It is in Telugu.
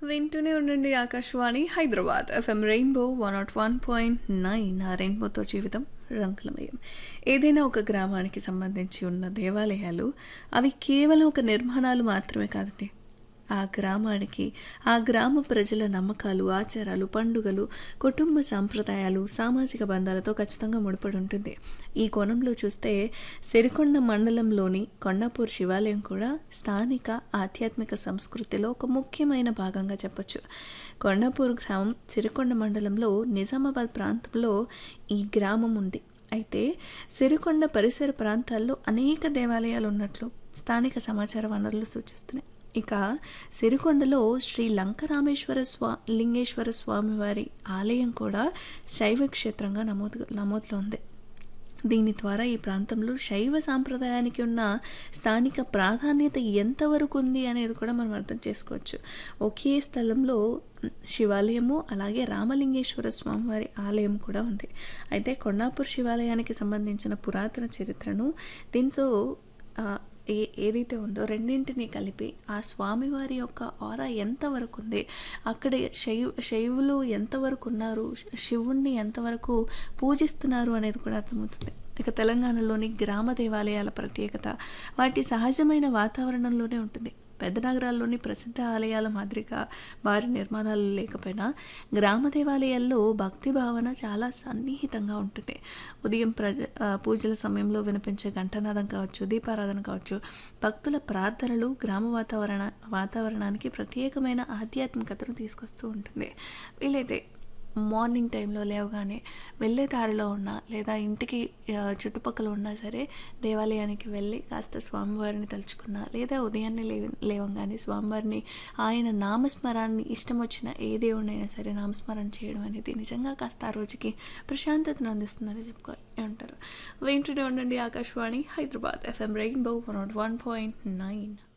వింటూనే ఉండండి Akashvani Hyderabad FM rainbow one nought one point nine ఆ రెయిన్బోతో జీవితం రంగులమయం ఏదైనా ఒక గ్రామానికి సంబంధించి ఉన్న దేవాలయాలు అవి కేవలం ఒక నిర్మాణాలు మాత్రమే కాదండి ఆ గ్రామానికి ఆ గ్రామ ప్రజల నమ్మకాలు ఆచారాలు పండుగలు కుటుంబ సాంప్రదాయాలు సామాజిక బంధాలతో ఖచ్చితంగా ముడిపడి ఉంటుంది ఈ కోణంలో చూస్తే సిరికొండ మండలంలోని కొండాపూర్ శివాలయం కూడా స్థానిక ఆధ్యాత్మిక సంస్కృతిలో ఒక ముఖ్యమైన భాగంగా చెప్పొచ్చు కొండాపూర్ గ్రామం సిరికొండ మండలంలో నిజామాబాద్ ప్రాంతంలో ఈ గ్రామం ఉంది అయితే సిరికొండ పరిసర ప్రాంతాల్లో అనేక దేవాలయాలు ఉన్నట్లు స్థానిక సమాచార వనరులు సూచిస్తున్నాయి ఇక సిరికొండలో శ్రీ లంకరామేశ్వర స్వా లింగేశ్వర స్వామివారి ఆలయం కూడా శైవ క్షేత్రంగా నమోదు నమోదులో ఉంది దీని ద్వారా ఈ ప్రాంతంలో శైవ సాంప్రదాయానికి ఉన్న స్థానిక ప్రాధాన్యత ఎంతవరకు ఉంది అనేది కూడా మనం అర్థం చేసుకోవచ్చు ఒకే స్థలంలో శివాలయము అలాగే రామలింగేశ్వర స్వామివారి ఆలయం కూడా ఉంది అయితే కొండాపూర్ శివాలయానికి సంబంధించిన పురాతన చరిత్రను దీంతో ఏ ఏదైతే ఉందో రెండింటిని కలిపి ఆ స్వామివారి యొక్క ఆరా ఎంతవరకు ఉంది అక్కడ శైవ శైవులు ఎంతవరకు ఉన్నారు శివుణ్ణి ఎంతవరకు పూజిస్తున్నారు అనేది కూడా అర్థమవుతుంది ఇక తెలంగాణలోని గ్రామ దేవాలయాల ప్రత్యేకత వాటి సహజమైన వాతావరణంలోనే ఉంటుంది పెద్ద నగరాల్లోని ప్రసిద్ధ ఆలయాల మాదిరిగా వారి నిర్మాణాలు లేకపోయినా గ్రామ దేవాలయాల్లో భక్తి భావన చాలా సన్నిహితంగా ఉంటుంది ఉదయం ప్రజ పూజల సమయంలో వినిపించే ఘంటనాదం కావచ్చు దీపారాధన కావచ్చు భక్తుల ప్రార్థనలు గ్రామ వాతావరణ వాతావరణానికి ప్రత్యేకమైన ఆధ్యాత్మికతను తీసుకొస్తూ ఉంటుంది వీలైతే మార్నింగ్ టైంలో లేవగానే వెళ్ళే దారిలో ఉన్నా లేదా ఇంటికి చుట్టుపక్కల ఉన్నా సరే దేవాలయానికి వెళ్ళి కాస్త స్వామివారిని తలుచుకున్నా లేదా ఉదయాన్నే లేవ లేవంగానే స్వామివారిని ఆయన నామస్మరాన్ని ఇష్టం వచ్చిన ఏ దేవుడినైనా సరే నామస్మరణ చేయడం అనేది నిజంగా కాస్త ఆ రోజుకి ప్రశాంతతను అందిస్తుందని చెప్పుకోవాలి అంటారు వింటూనే ఉండండి Akashvani Hyderabad FM rainbow one nought one point nine